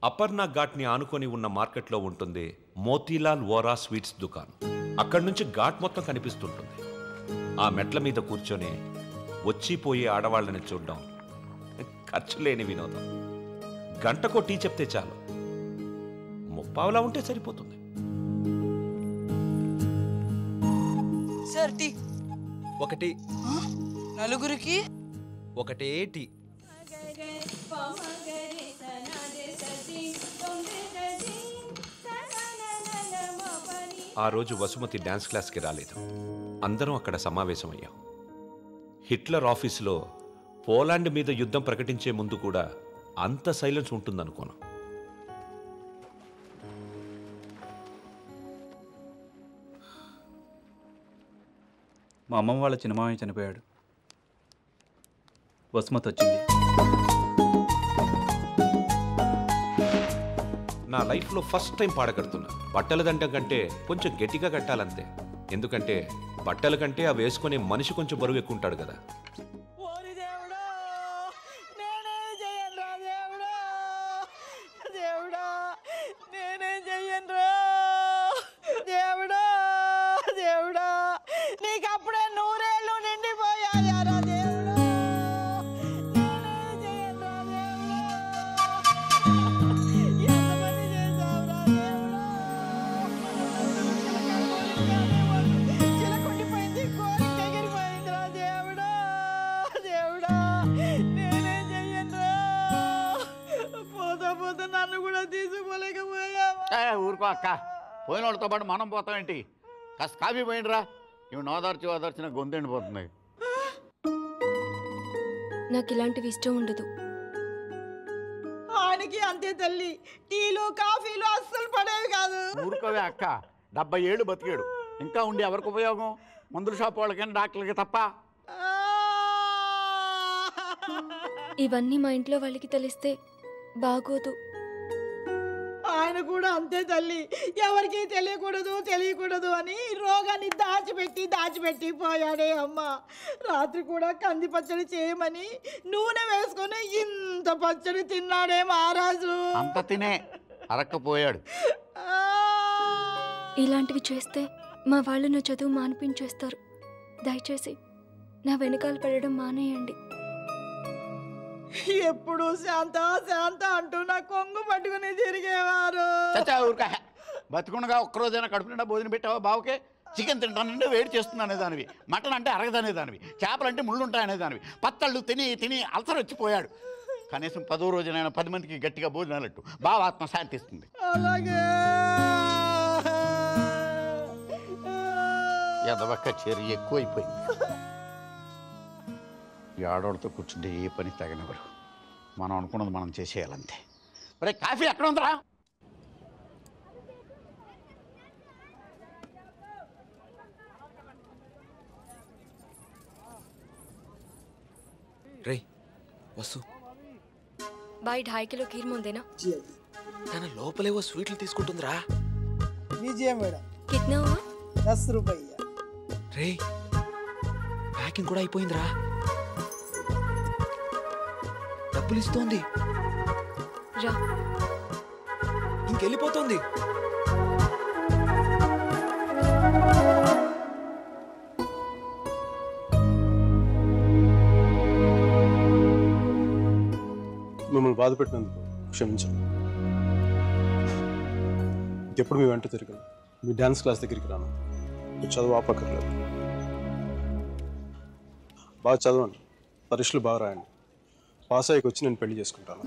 అపర్ణ ఘాట్ని ఆనుకొని ఉన్న మార్కెట్లో ఉంటుంది మోతీలాల్ వోరా స్వీట్స్ దుకాన్ అక్కడి నుంచి ఘాట్ మొత్తం కనిపిస్తుంటుంది ఆ మెట్ల మీద కూర్చొని వచ్చిపోయే ఆడవాళ్ళని చూడడం ఖర్చు లేని వినోదం గంటకో టీ చెప్తే చాలు ముప్పావులా ఉంటే సరిపోతుంది సార్ టీ ఒకటి నలుగురికి ఒకటే టీ ఆ రోజు వసుమతి డ్యాన్స్ క్లాస్కి రాలేదు అందరం అక్కడ సమావేశమయ్యాం హిట్లర్ ఆఫీసులో పోలాండ్ మీద యుద్ధం ప్రకటించే ముందు కూడా అంత సైలెన్స్ ఉంటుందనుకోను మా అమ్మమ్మ వాళ్ళ చిన్నమామయ్య చనిపోయాడు వసుమతి వచ్చింది నా లైఫ్లో ఫస్ట్ టైం పాడగడుతున్నా బట్టల దండం కంటే కొంచెం గట్టిగా కట్టాలంతే ఎందుకంటే బట్టల కంటే ఆ వేసుకునే మనిషి కొంచెం బరువు ఎక్కువ ఉంటాడు కదా ఓరి దేవుడా నేనేం చెయ్యనురా దేవుడా దేవుడా నేనేం చెయ్యనురా దేవుడా దేవుడా నీకు అప్పుడే నూరేళ్ళు నిండిపోయాయారా దేవుడా నేనేం చెయ్యనురా దేవుడా ఎంత పని చేశావురా దేవుడా చిలకొండిపోయింది కోరిక ఎగిరిపోయిందిరా దేవుడా దేవుడా నేనేం చెయ్యనురా పోతా పోతా నన్ను కూడా తీసుకోలేకపోయావా ఏ, ఊరుకో అక్క పోయిన వాళ్ళతో పాటు మనం పోతామేంటి కాస్త కాఫీ పోయిండ్రా ఇవి నోదార్చి ఓదార్చిన గొంతు ఎండిపోతుంది నాకు ఇలాంటివి ఇష్టం ఉండదు ఆయనకి అంతే తల్లి టీలు కాఫీలు అస్సలు పడేవి కాదు ఊరుకోవే అక్క డెబ్బై ఏళ్ళు బతికాడు ఇంకా ఉండి ఎవరికి ఉపయోగం మందుల షాప్ వాళ్ళకైనా డాక్టర్లకి తప్ప ఇవన్నీ మా ఇంట్లో వాళ్ళకి తెలిస్తే బాగోదు ఆయన కూడా అంతే తల్లి ఎవరికి తెలియకూడదు తెలియకూడదు అని రోగాన్ని దాచిపెట్టి దాచిపెట్టి పోయాడే అమ్మ రాత్రి కూడా కంది పచ్చడి చేయమని నూనె వేసుకొని ఇంత పచ్చడి తిన్నాడే మహారాజు అంత తినే అరక్కపోయాడు ఆ! ఇలాంటివి చేస్తే మా వాళ్ళు నా చదువు మానిపించేస్తారు దయచేసి నా వెనకాల పడడం మానేయండి ఎప్పుడు శాంత శాంత అంటూ నా కొంగు పట్టుకుని తిరిగేవారు చచ్చా ఊరుక బతికుండగా ఒక్కరోజైనా కడుపు నిండా భోజనం పెట్టావా బావకే చికెన్ తింటానంటే వేడి చేస్తుంది అనేదానివి మటన్ అంటే అరగదనేదానివి చేపలు అంటే ముళ్ళు ఉంటాయి అనేదానివి పత్తళ్ళు తిని తిని అల్సర్ వచ్చిపోయాడు కనీసం పదో రోజునైనా పది మందికి గట్టిగా భోజనాలట్టు బావ ఆత్మ శాంతిస్తుంది అలాగే ఎదవక్క చేరి ఎక్కువైపోయింది ఈ ఆడవాళ్ళతో కూర్చుంటే ఏ పని తగనివ్వరు మనం అనుకున్నది మనం చేసేయాలంతే ఒరే కాఫీ ఎక్కడ ఉందిరా రే వసు బాయ్ ఢాయి కిలో ఖీర్ ముందేనా తన లోపలేవో స్వీట్లు తీసుకుంటుందిరా విజయ మేడం కిత్నా హువా? దస్ రూపాయ రే ప్యాకింగ్ కూడా అయిపోయిందిరా డబ్బులు ఇస్తోంది రా ఇంకెళ్ళిపోతుంది మిమ్మల్ని బాధ పెట్టినందుకు క్షమించండి ఇంకెప్పుడు మీ వెంట తిరగను మీ డ్యాన్స్ క్లాస్ దగ్గరికి రాను మీరు చదువు ఆపక్కర్లేదు బాగా చదవండి పరీక్షలు బాగా రాయండి పాస్ అయ్యకి వచ్చి నేను పెళ్లి చేసుకుంటాను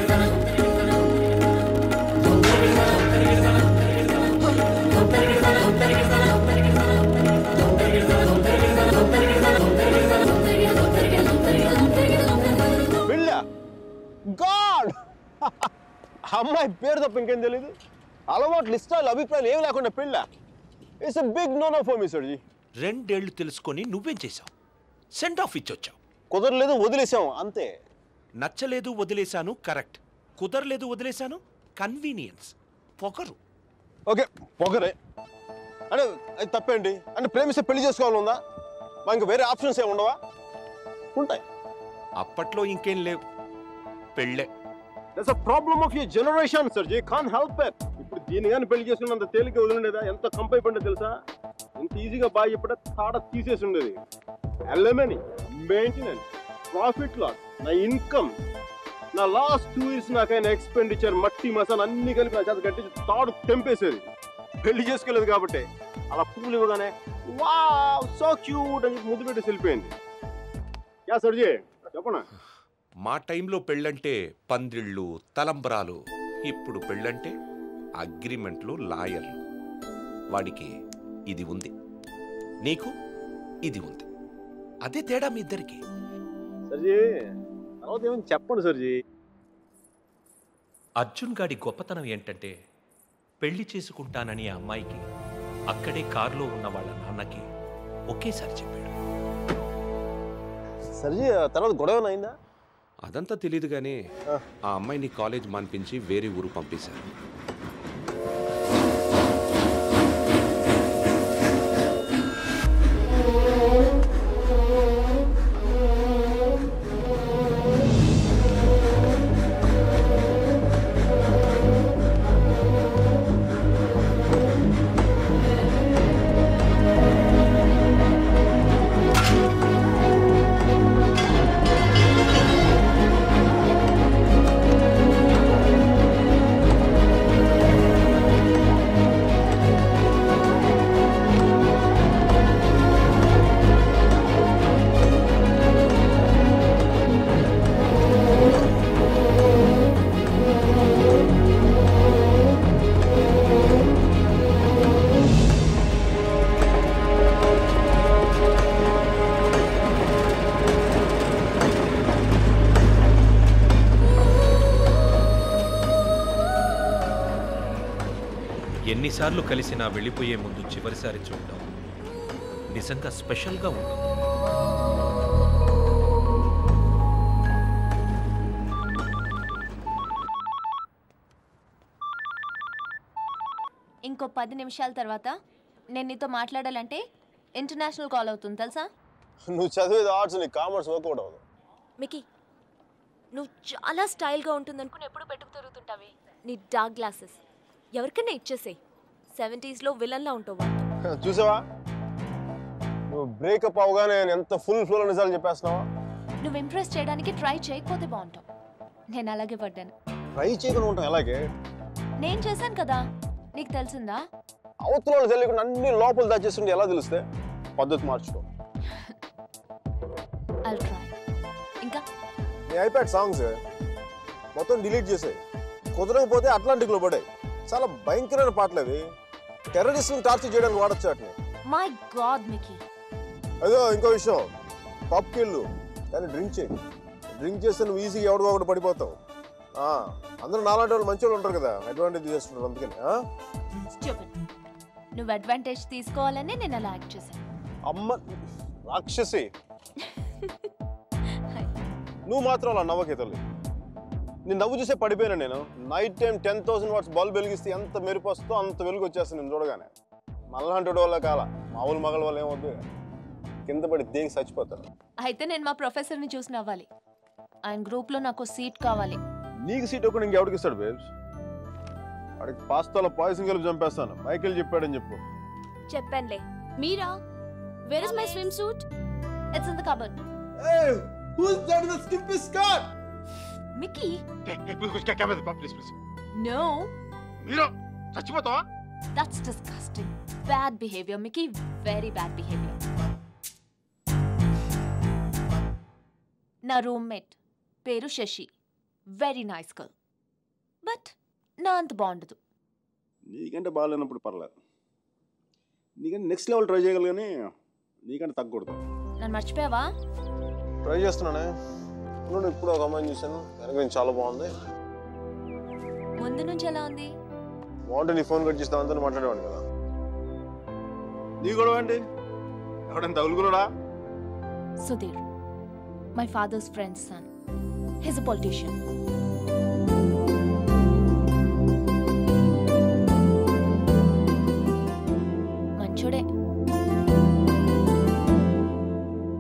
పెళ్ళ గాడ్ అమ్మాయి పేరు తప్ప ఇంకేం తెలియదు అలవాట్లు ఇష్టాలు అభిప్రాయాలు ఏమి లేకుండా పెళ్ళ it's big no no for me సర్జీ రెండేళ్లు తెలుసుకొని నువ్వేం చేశావు సెండ్ ఆఫ్ ఇచ్చొచ్చావు కుదరలేదు వదిలేసాం అంతే నచ్చలేదు వదిలేశాను కరెక్ట్ కుదరలేదు వదిలేశాను కన్వీనియన్స్ పొగరు ఓకే పొగరే అంటే అది తప్పేంటి అంటే ప్రేమిస్తే పెళ్లి చేసుకోవాలని ఉందా మా ఇంకా వేరే ఆప్షన్స్ ఏమి ఉండవా ఉంటాయి అప్పట్లో ఇంకేం లేవు పెళ్ళే that's a problem of your generation sir ji can help it ఇప్పుడు దీని కానీ పెళ్లి చేసుకున్నంత తేలిక వదిలిండేదా ఎంత కంప్ అయిపోయిందో తెలుసా ఎంత ఈజీగా బాగా ఇప్పుడే తాడ తీసేసి ఉండేది ఎలమని మెయింటెనెన్స్ ప్రాఫిట్ లాస్ నా ఇన్కమ్ నా లాస్ట్ టూ ఇయర్స్ నాకైనా ఎక్స్పెండిచర్ మట్టి మసాలా అన్ని కలిపి నా చేత కట్టి తాడు తెంపేసేది పెళ్లి చేసుకోలేదు కాబట్టి అలా పువ్వులు ఇవ్వగానే వా సో క్యూట్ అని చెప్పి ముద్దు పెట్టేసి వెళ్ళిపోయింది యా సర్జీ చెప్పనా మా టైంలో పెళ్ళంటే పందిళ్ళు తలంబరాలు ఇప్పుడు పెళ్ళంటే అగ్రిమెంట్లు లాయర్లు వాడికి ఇది ఉంది నీకు ఇది ఉంది అదే తేడా మీ ఇద్దరికి సర్జీ తర్వాత ఏమైనా చెప్పండి సర్జీ అర్జున్ గాడి గొప్పతనం ఏంటంటే పెళ్లి చేసుకుంటానని ఆ అమ్మాయికి అక్కడే కారులో ఉన్న వాళ్ళ నాన్నకి ఒకేసారి చెప్పాడు సర్జీ ఆ తర్వాత గొడవ ఏమైనా అయిందా అదంతా తెలియదు కానీ ఆ అమ్మాయిని కాలేజ్ మాన్పించి వేరే ఊరు పంపేశారు ఎన్నిసార్లు కలిసినా వెళ్ళిపోయే ముందు చివరిసారి చూడడం నిజంగా స్పెషల్గా ఉంటుంది ఇంకో పది నిమిషాల తర్వాత నేను నీతో మాట్లాడాలంటే ఇంటర్నేషనల్ కాల్ అవుతుంది తెలుసా నువ్వు చదివేది ఆర్ట్స్ నీకు కామర్స్ వర్కౌట్ అవ్వదు మికీ నువ్వు చాలా స్టైల్గా ఉంటుందనుకుని ఎప్పుడు పెట్టుకు తిరుగుతుంటావి నీ డార్క్ గ్లాసెస్ ఎవరికైనా ఇచ్చేసేయ్ సెవెంటీస్లో విలన్లా ఉంటావు వాళ్ళతో. చూసావా నువ్వు బ్రేకప్ అవగానే నేను ఎంత ఫుల్ ఫ్లో నిజాలు చెప్పేస్తున్నావా నువ్వు ఇంప్రెస్ చేయడానికి ట్రై చేయకపోతే బాగుంటావు నేను అలాగే పడ్డాను ట్రై చేయకుండా ఉంటాం అలాగే నేను చేశాను కదా నీకు తెలిసిందా అవతల వాళ్ళు తెలియకుండా అన్ని లోపల దాచేస్తుంటే ఎలా తెలిస్తే పద్ధతి మార్చుకో ఐల్ ట్రై ఇంకా నీ ఐప్యాడ్ సాంగ్స్ మొత్తం డిలీట్ చేసాయి కుదరకపోతే అట్లాంటిక్లో పడాయి చాలా భయంకరమైన పాటలు అవి టెర్రరిస్ట్ని టార్చర్ చేయడానికి వాడచ్చు వాటిని మై గాడ్ మికీ అదో ఇంకో విషయం పబ్కి వెళ్ళు కానీ డ్రింక్ చేయి డ్రింక్ చేస్తే నువ్వు ఈజీగా ఎవడికో ఒకటి పడిపోతావు ఆ, అందరూ నాలాంటి వాళ్ళు మంచి వాళ్ళు ఉంటారు కదా అడ్వాంటేజ్ తీసుకుంటారు అందుకని ఆ? స్టూపిడ్ నువ్వు అడ్వాంటేజ్ తీసుకోవాలని నేను అలా యాక్ట్ చేశాను అమ్మ రాక్షసి నువ్వు మాత్రం అలా నవ్వకే తల్లి నేను నవ్వు చూసే పడిపోయాను నేను night time ten thousand watts bulb వెలిగిస్తే ఎంత మెరుపు వస్తుందో అంత వెలుగు వచ్చేస్తుంది నేను చూడగానే మళ్ళంటి వల్ల కాల మామూలు మగల వల్ల ఏమవుతుంది కింద పడి దేనికి చచ్చిపోతారు అయితే నేను మా ప్రొఫెసర్ని చూసి నవ్వాలి ఆయన గ్రూప్లో నాకు సీట్ కావాలి నీకు సీట్ ఒకటి ఇంకెవడికి ఇస్తాడు బేబ్స్ వాడికి పాస్తాలో పాయసం కలిపి చంపేస్తాను మైకేల్ చెప్పాడని చెప్పు చెప్పానులే Meera where is my swimsuit it's in the cupboard Mickey please please no మీరు చచ్చిపోతావా that's disgusting bad behaviour Mickey very bad behaviour నా రూమ్మేట్ పేరు Shashi very nice girl but నా అంత బాగుండదు నీకంటే బాగాలేనప్పుడు పర్లేదు నీకంటే నెక్స్ట్ లెవెల్ ట్రై చేయగలి కానీ నీకంటే తగ్గకూడదు నన్ను మర్చిపోయావా ట్రై చేస్తున్నానే నువ్వు ఇప్పుడు ఒక అమ్మాయిని చూశాను వెనక నుంచి చాలా బాగుంది ముందు నుంచి ఎలా ఉంది బాగుంటే నీ ఫోన్ కట్ చేస్తే అంతా మాట్లాడేవాడిని కదా నీ గొడవ ఏంటి ఎవడైనా తగులుకున్నాడా Sudheer my father's friend's son his a politician మంచోడే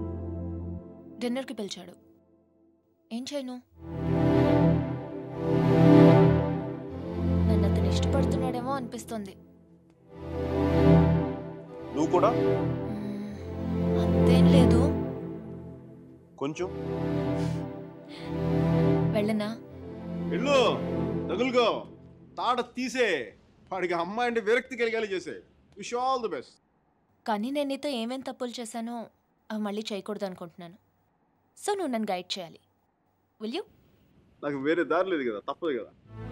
డిన్నర్కి పిలిచాడు ఏం చేయను అనిపిస్తుంది నువ్వు కూడా అంతేం లేదు కొంచెం వెళ్ళనా వెళ్ళు తగులుకో తాట తీసే వాడికి అమ్మాయి అంటే విరక్తి కలిగేలా చేసే విష్ ఆల్ ది బెస్ట్ కానీ నేను నీతో ఏమేం తప్పులు చేశానో అవి మళ్ళీ చేయకూడదు అనుకుంటున్నాను సో నువ్వు నన్ను గైడ్ చేయాలి విల్ యూ నాకు వేరే దారి లేదు కదా తప్పదు కదా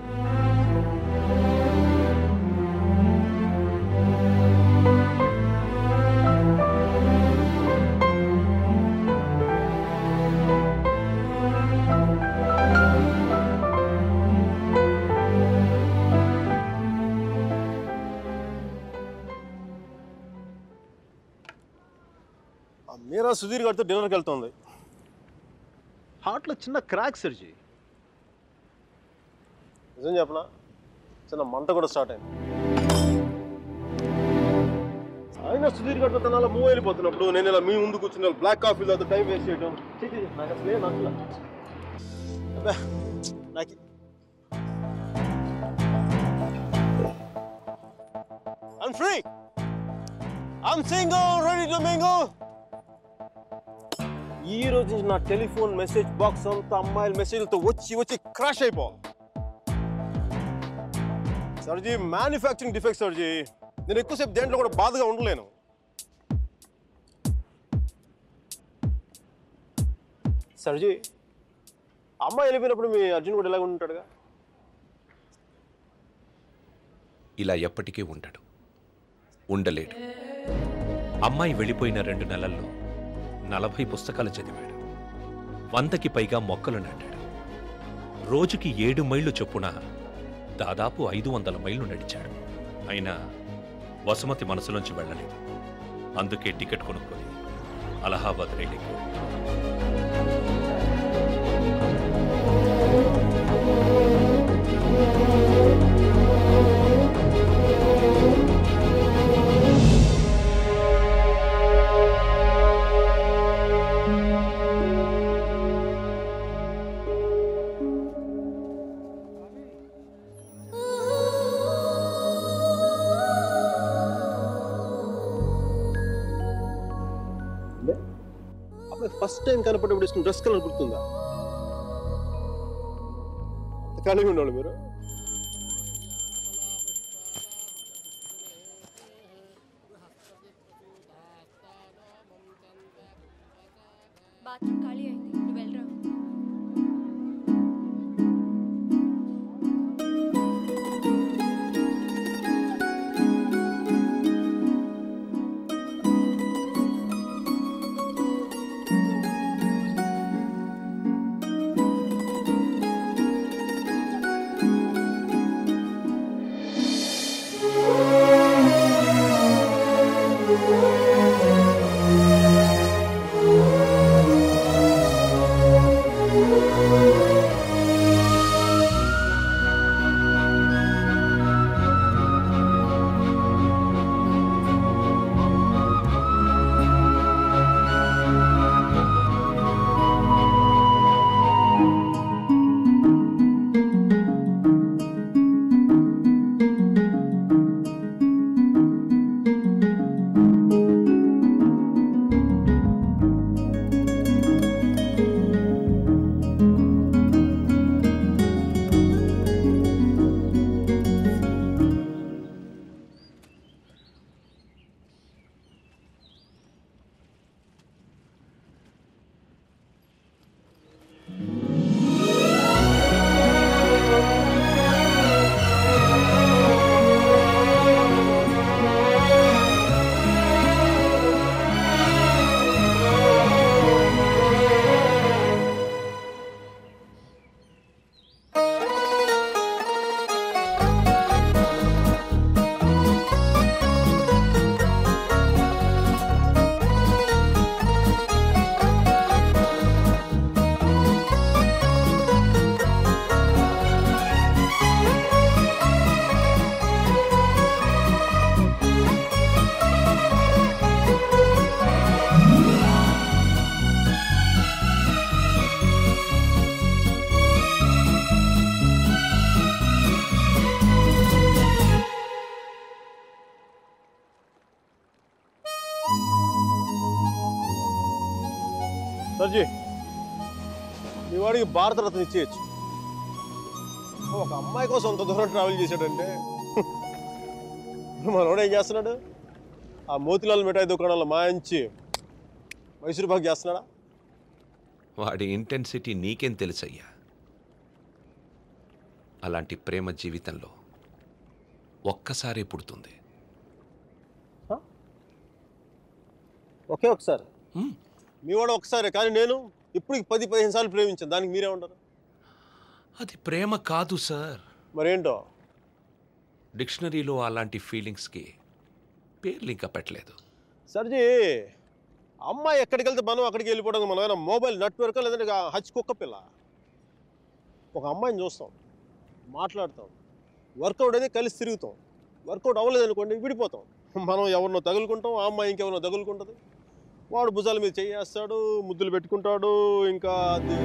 ఆ మీరా సుధీర్ గారితో డిన్నర్కి వెళ్తుంది హార్ట్లో చిన్న క్రాక్ సర్జీ నిజం చెప్పనా చిన్న మంట కూడా స్టార్ట్ అయింది ఆయన సుధీర్ గారితో తన అలా మూవ్ వెళ్ళిపోతున్నప్పుడు నేను ఇలా మీ ముందు కూర్చుని బ్లాక్ కాఫీ తాగుతూ టైం వేస్ట్ చేయడం ఛీ, ఛీ, ఛీ, నాకు అసలు ఏం నచ్చలే. అబ్బే, నాకు I'm free. I'm single, ready to mingle. ఈ రోజు నుంచి నా టెలిఫోన్ మెసేజ్ బాక్స్ అంతా అమ్మాయిల మెసేజ్లతో వచ్చి వచ్చి క్రాష్ అయిపో సర్జీ మ్యానుఫ్యాక్చరింగ్ డిఫెక్ట్ సర్జీ నేను ఎక్కువసేపు దేంట్లో కూడా బాధగా ఉండలేను సర్జీ అమ్మాయి వెళ్ళిపోయినప్పుడు మీ అర్జున్ కూడా ఇలాగ ఉంటాడుగా ఇలా ఎప్పటికీ ఉండడు ఉండలేడు అమ్మాయి వెళ్ళిపోయిన రెండు నెలల్లో నలభై పుస్తకాలు చదివాడు వందకి పైగా మొక్కలు నాటాడు రోజుకి ఏడు మైళ్ళు చొప్పున దాదాపు ఐదు వందల మైళ్ళు నడిచాడు అయినా వసుమతి మనసులోంచి వెళ్ళలేదు అందుకే టికెట్ కొనుక్కొని అలహాబాద్ రైలుకి అప్పుడు ఫస్ట్ టైం కనపడేప్పుడు వేసుకున్న డ్రెస్ కలర్ గుర్తుందా కలిగి ఉండాలి మీరు బాత్రూమ్ ఖాళీ అయింది నువ్వు వెళ్ళరా సర్జీ మీ వాడికి భారతరత్న ఇచ్చేయచ్చు ఒక అమ్మాయి కోసం అంత దూరం ట్రావెల్ చేశాడంటే మనోడు ఏం చేస్తున్నాడు ఆ మోతిలాల్ మిఠాయి దుకాణంలో మాయించి మైసూరు పాక్ చేస్తున్నాడా వాడి ఇంటెన్సిటీ నీకేం తెలుసయ్యా అలాంటి ప్రేమ జీవితంలో ఒక్కసారే పుడుతుంది ఒకే ఒకసారి మీ వాడు ఒకసారి కానీ నేను ఇప్పుడు పది పదిహేను సార్లు ప్రేమించాను దానికి మీరే ఉంటారు అది ప్రేమ కాదు సార్ మరేంటో డిక్షనరీలో అలాంటి ఫీలింగ్స్కి పేర్లు ఇంకా పెట్టలేదు సర్జీ అమ్మాయి ఎక్కడికి వెళ్తే మనం అక్కడికి వెళ్ళిపోవడం మనం ఏమైనా మొబైల్ నెట్వర్క్ లేదంటే ఇక హచ్ కుక్క పిల్ల ఒక అమ్మాయిని చూస్తాం మాట్లాడతాం వర్కౌట్ అయితే కలిసి తిరుగుతాం వర్కౌట్ అవ్వలేదు అనుకోండి విడిపోతాం మనం ఎవరినో తగులుకుంటాం ఆ అమ్మాయి ఇంకెవరినో తగులుకుంటుంది వాడు భుజాల మీద చేయేస్తాడు ముద్దులు పెట్టుకుంటాడు ఇంకా అది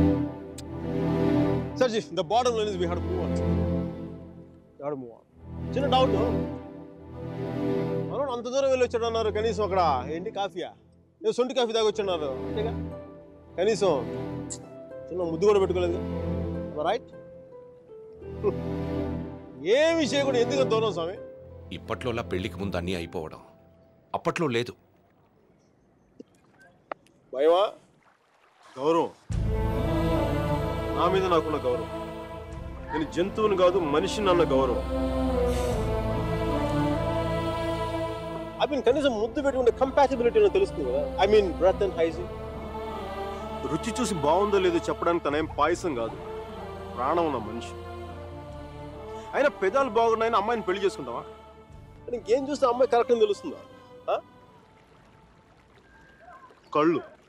సర్జీ the bottom line is we had move on had move on చిన్న డౌట్ మనోడు అంత దూరం వెళ్ళి వచ్చాడు అన్నారు కనీసం అక్కడ ఏంటి కాఫీయా ఏ సొంటి కాఫీ తాగి వచ్చున్నారు అంతేగా కనీసం చిన్న ముద్దు కూడా పెట్టుకోలేదు రైట్ ఏ విషయం కూడా ఎందుకు దూరం స్వామి ఇప్పట్లోలా పెళ్లికి ముందు అన్నీ అయిపోవడం అప్పట్లో లేదు భయమా గౌరవం నా మీద నాకున్న గౌరవం నేను జంతువుని కాదు మనిషిని అన్న గౌరవం ఐ మీన్ కనీసం ముద్దు పెట్టుకుంటే కంపాసిబిలిటీ తెలుస్తుంది కదా I mean breath and hygiene రుచి చూసి బాగుందో లేదో చెప్పడానికి తనేం పాయసం కాదు ప్రాణం ఉన్న మనిషి అయినా పెదాలు బాగున్నాయని అమ్మాయిని పెళ్లి చేసుకుంటావా ఇంకేం చూస్తే అమ్మాయి కరెక్ట్ అని తెలుస్తుందా ఆ? కళ్ళు